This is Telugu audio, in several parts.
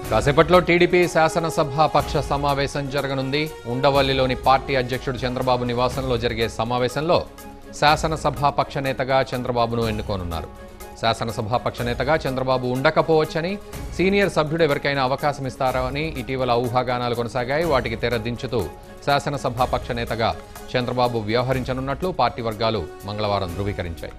కాసేపట్లో టీడీపీ శాసనసభ పక్ష సమావేశం జరగనుంది ఉండవల్లిలోని పార్టీ అధ్యక్షుడు చంద్రబాబు నివాసంలో జరిగే సమావేశంలో శాసనసభ పక్ష నేతగా చంద్రబాబును ఎన్నుకోనున్నారు శాసనసభ పక్ష నేతగా చంద్రబాబు ఉండకపోవచ్చని సీనియర్ సభ్యుడు ఎవరికైనా అవకాశం ఇస్తారని ఇటీవల ఊహాగానాలు కొనసాగాయి వాటికి తెరదించుతూ శాసనసభ పక్ష నేతగా చంద్రబాబు వ్యవహరించనున్నట్లు పార్టీ వర్గాలు మంగళవారం ధృవీకరించాయి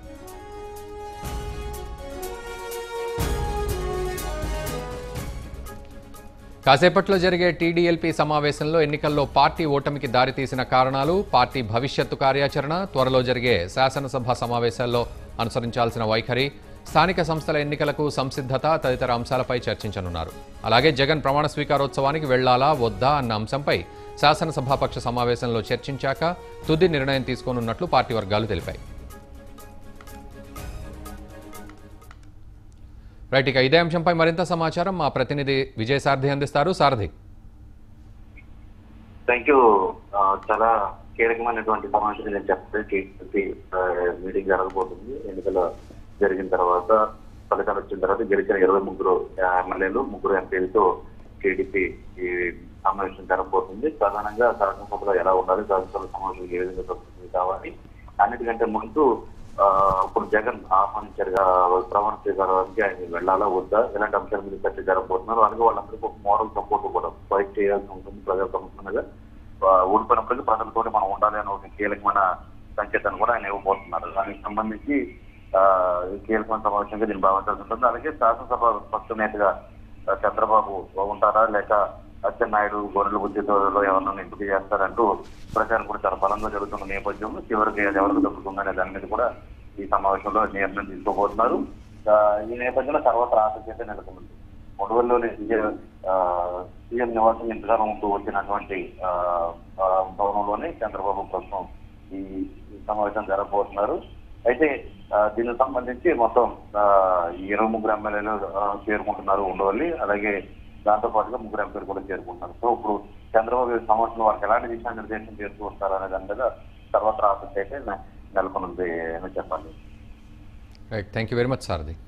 కాసేపట్లో జరిగే టీడీఎల్పీ సమావేశంలో ఎన్నికల్లో పార్టీ ఓటమికి దారితీసిన కారణాలు పార్టీ భవిష్యత్తు కార్యాచరణ త్వరలో జరిగే శాసనసభ సమావేశాల్లో అనుసరించాల్సిన వైఖరి స్థానిక సంస్థల ఎన్నికలకు సంసిద్ధత తదితర అంశాలపై చర్చించనున్నారు అలాగే జగన్ ప్రమాణ స్వీకారోత్సవానికి వెళ్లాలా వద్దా అన్న అంశంపై శాసనసభాపక్ష సమావేశంలో చర్చించాక తుది నిర్ణయం తీసుకోనున్నట్లు పార్టీ వర్గాలు తెలిపాయి రైట్ ఇక ఇదే అంశంపై మరింత సమాచారం మా ప్రతినిధి విజయ్ సారథి అందిస్తారు సారథి థ్యాంక్ యూ ఆ, చాలా కీలకమైనటువంటి సమాచారం నేను చెప్తే టీడీపీ మీటింగ్ జరగబోతుంది ఎన్నికలు జరిగిన తర్వాత ఫలితాలు వచ్చిన తర్వాత గెలిచిన ఇరవై ముగ్గురు ఎమ్మెల్యేలు ముగ్గురు ఎంపీలతో టీడీపీ ఈ సమావేశం జరగబోతుంది ప్రధానంగా శాసనసభలో ఎలా ఉండాలి శాసనసభ సమావేశం ఏ విధంగా జరుగుతుంది కావాలి అన్నిటికంటే ముందు ఆ, ఇప్పుడు జగన్ ఆహ్వానించారుగా ప్రమాణ స్వీకారానికి ఆయన వెళ్ళాలా వద్దా ఇలాంటి అంశాల మీద చర్చ జరగబోతున్నారు అలాగే వాళ్ళందరికీ ఒక మోరల్ సపోర్ట్ కూడా ఫైట్ చేయాల్సి ఉంటుంది ప్రజల సమస్యలుగా ఓడిపోయినప్పటికీ ప్రజలతోటి మనం ఉండాలి అనే ఒక కీలకమైన సంకేతాన్ని కూడా ఆయన ఇవ్వబోతున్నారు దానికి సంబంధించి ఆ, ఈ కీలకమైన సమావేశంగా దీన్ని భావించాల్సి ఉంటుంది అలాగే శాసనసభ పక్ష నేతగా ఆ, చంద్రబాబు ఉంటారా లేక అచ్చెన్నాయుడు గొర్రెల బుద్ధితో ఎవరినో ఎంపిక చేస్తారంటూ ప్రచారం కూడా చాలా బలంగా జరుగుతున్న నేపథ్యంలో చివరికి అది ఎవరికి దొరుకుతుందనే దాని మీద కూడా ఈ సమావేశంలో నిర్ణయం తీసుకోబోతున్నారు ఆ, ఈ నేపథ్యంలో తర్వాత ఆసక్తి నెలకొంది మొడవల్లోని సీఎం నివాసం ఇంతకాలం ఉంటూ వచ్చినటువంటి ఆ, ఆ, భవనంలోనే చంద్రబాబు ప్రస్తుతం ఈ ఈ సమావేశం జరగబోతున్నారు అయితే ఆ, దీనికి సంబంధించి మొత్తం ఆ, ఈ ఇరవై ముగ్గురు ఎమ్మెల్యేలు ఆ, చేరుకుంటున్నారు ఉండవల్లి అలాగే దాంతో పాటుగా ముగ్గురు ఎంపీలు కూడా చేరుకుంటున్నారు సో ఇప్పుడు చంద్రబాబు ఈ సమావేశంలో వారికి ఎలాంటి దిశానిర్దేశం చేస్తూ వస్తారు అనే దాని మీద తర్వాత ఆసక్తి అయితే నె- నెలకొనుంది అని చెప్పాలి right thank you very much Sarathi